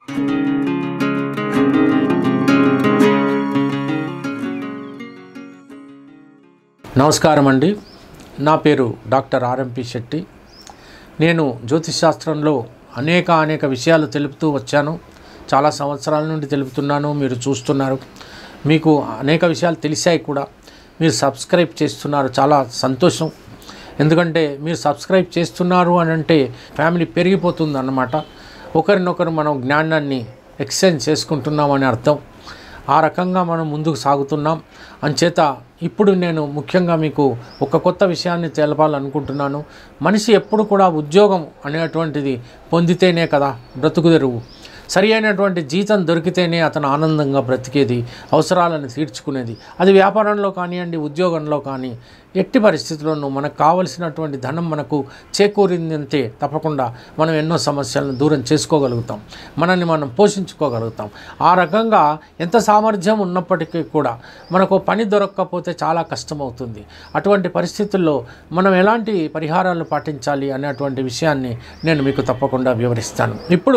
నమస్కారం అండి నా పేరు డాక్టర్ ఆర్ఎంపి శెట్టి నేను జ్యోతిష్ శాస్త్రంలో అనేక అనేక విషయాలు తెలుపుతూ వచ్చాను చాలా సంవత్సరాల నుండి తెలుపుతున్నాను మీరు చూస్తున్నారు మీకు అనేక విషయాలు తెలిసాయి కూడా మీరు సబ్స్క్రైబ్ చేస్తున్నారు చాలా సంతోషం ఎందుకంటే మీరు సబ్స్క్రైబ్ చేస్తున్నారు అని అంటే ఫ్యామిలీ పెరిగిపోతుంది అన్నమాట ఒకరినొకరు మనం జ్ఞానాన్ని ఎక్స్చేంజ్ చేసుకుంటున్నామని అర్థం ఆ రకంగా మనం ముందుకు సాగుతున్నాం అంచేత ఇప్పుడు నేను ముఖ్యంగా మీకు ఒక కొత్త విషయాన్ని తెలపాలనుకుంటున్నాను మనిషి ఎప్పుడు కూడా ఉద్యోగం అనేటువంటిది పొందితేనే కదా బ్రతుకు తెరువు సరి అయినటువంటి జీతం దొరికితేనే అతను ఆనందంగా బ్రతికేది అవసరాలను తీర్చుకునేది అది వ్యాపారంలో కానివ్వండి ఉద్యోగంలో కానీ ఎట్టి పరిస్థితుల్లోనూ మనకు కావలసినటువంటి ధనం మనకు చేకూరిందంతే తప్పకుండా మనం ఎన్నో సమస్యలను దూరం చేసుకోగలుగుతాం మనల్ని మనం పోషించుకోగలుగుతాం ఆ రకంగా ఎంత సామర్థ్యం ఉన్నప్పటికీ కూడా మనకు పని దొరకకపోతే చాలా కష్టమవుతుంది అటువంటి పరిస్థితుల్లో మనం ఎలాంటి పరిహారాలు పాటించాలి అనేటువంటి విషయాన్ని నేను మీకు తప్పకుండా వివరిస్తాను ఇప్పుడు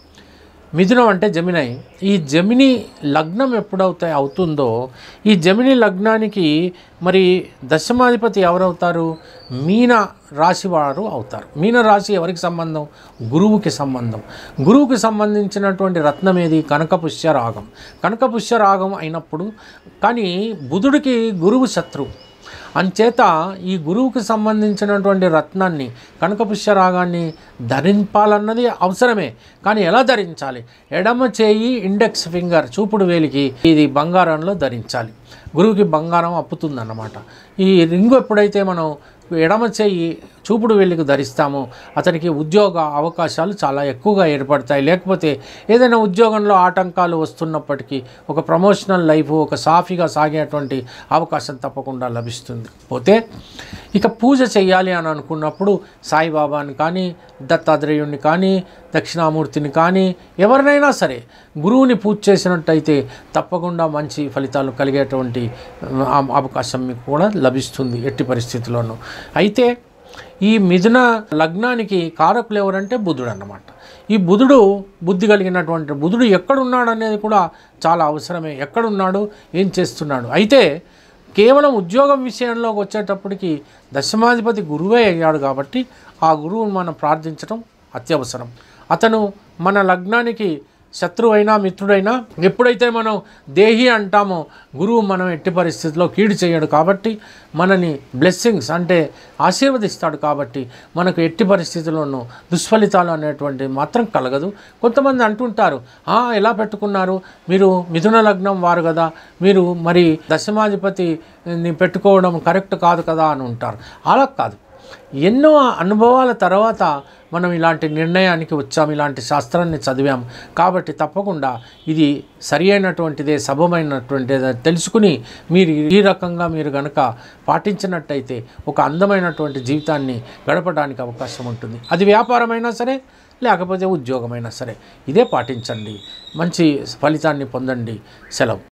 మిథునం అంటే జమినై ఈ జమిని లగ్నం ఎప్పుడవుతాయి అవుతుందో ఈ జమిని లగ్నానికి మరి దశమాధిపతి ఎవరవుతారు మీన రాశి వారు అవుతారు మీన రాశి ఎవరికి సంబంధం గురువుకి సంబంధం గురువుకి సంబంధించినటువంటి రత్నం ఏది కనకపుష్య రాగం కనకపుష్య రాగం అయినప్పుడు కానీ బుధుడికి గురువు శత్రువు అంచేత ఈ గురువుకి సంబంధించినటువంటి రత్నాన్ని కనకపుష్య రాగాన్ని ధరింపాలన్నది అవసరమే కానీ ఎలా ధరించాలి ఎడమ చేయి ఇండెక్స్ ఫింగర్ చూపుడు వేలికి ఇది బంగారంలో ధరించాలి గురువుకి బంగారం అప్పుతుందన్నమాట ఈ రింగు ఎప్పుడైతే మనం ఎడమ చేయి చూపుడు వేలికి ధరిస్తామో అతనికి ఉద్యోగ అవకాశాలు చాలా ఎక్కువగా ఏర్పడతాయి లేకపోతే ఏదైనా ఉద్యోగంలో ఆటంకాలు వస్తున్నప్పటికీ ఒక ప్రమోషనల్ లైఫ్ ఒక సాఫీగా సాగేటువంటి అవకాశం తప్పకుండా లభిస్తుంది పోతే ఇక పూజ చేయాలి అని అనుకున్నప్పుడు సాయిబాబాని కానీ దత్తాత్రేయుడిని కానీ దక్షిణామూర్తిని కానీ ఎవరినైనా సరే గురువుని పూజ చేసినట్టయితే తప్పకుండా మంచి ఫలితాలు కలిగేటువంటి ఆ, అవకాశం మీకు కూడా లభిస్తుంది ఎట్టి పరిస్థితుల్లోనూ అయితే ఈ మిథున లగ్నానికి కారకులు ఎవరంటే బుధుడు అన్నమాట ఈ బుధుడు బుద్ధి కలిగినటువంటి బుధుడు ఎక్కడున్నాడు అనేది కూడా చాలా అవసరమే ఎక్కడున్నాడు ఏం చేస్తున్నాడు అయితే కేవలం ఉద్యోగం విషయంలోకి వచ్చేటప్పటికి దశమాధిపతి గురువే అయ్యాడు కాబట్టి ఆ గురువును మనం ప్రార్థించడం అత్యవసరం అతను మన లగ్నానికి శత్రువైనా మిత్రుడైనా ఎప్పుడైతే మనం దేహి అంటామో గురువు మనం ఎట్టి పరిస్థితిలో కీడు చేయడు కాబట్టి మనని బ్లెస్సింగ్స్ అంటే ఆశీర్వదిస్తాడు కాబట్టి మనకు ఎట్టి పరిస్థితుల్లోనూ దుష్ఫలితాలు అనేటువంటి మాత్రం కలగదు కొంతమంది అంటుంటారు "ఆ, ఎలా పెట్టుకున్నారు మీరు మిథున లగ్నం వారు కదా మీరు మరి దశమాధిపతిని పెట్టుకోవడం కరెక్ట్ కాదు కదా అని ఉంటారు అలా కాదు ఎన్నో అనుభవాల తర్వాత మనం ఇలాంటి నిర్ణయానికి వచ్చాం ఇలాంటి శాస్త్రాన్ని చదివాం కాబట్టి తప్పకుండా ఇది సరి అయినటువంటిదే సబమైనటువంటిదే తెలుసుకుని మీరు ఈ రకంగా మీరు గనక పాటించినట్టయితే ఒక అందమైనటువంటి జీవితాన్ని గడపడానికి అవకాశం ఉంటుంది అది వ్యాపారమైనా సరే లేకపోతే ఉద్యోగమైనా సరే ఇదే పాటించండి మంచి ఫలితాన్ని పొందండి సెలవు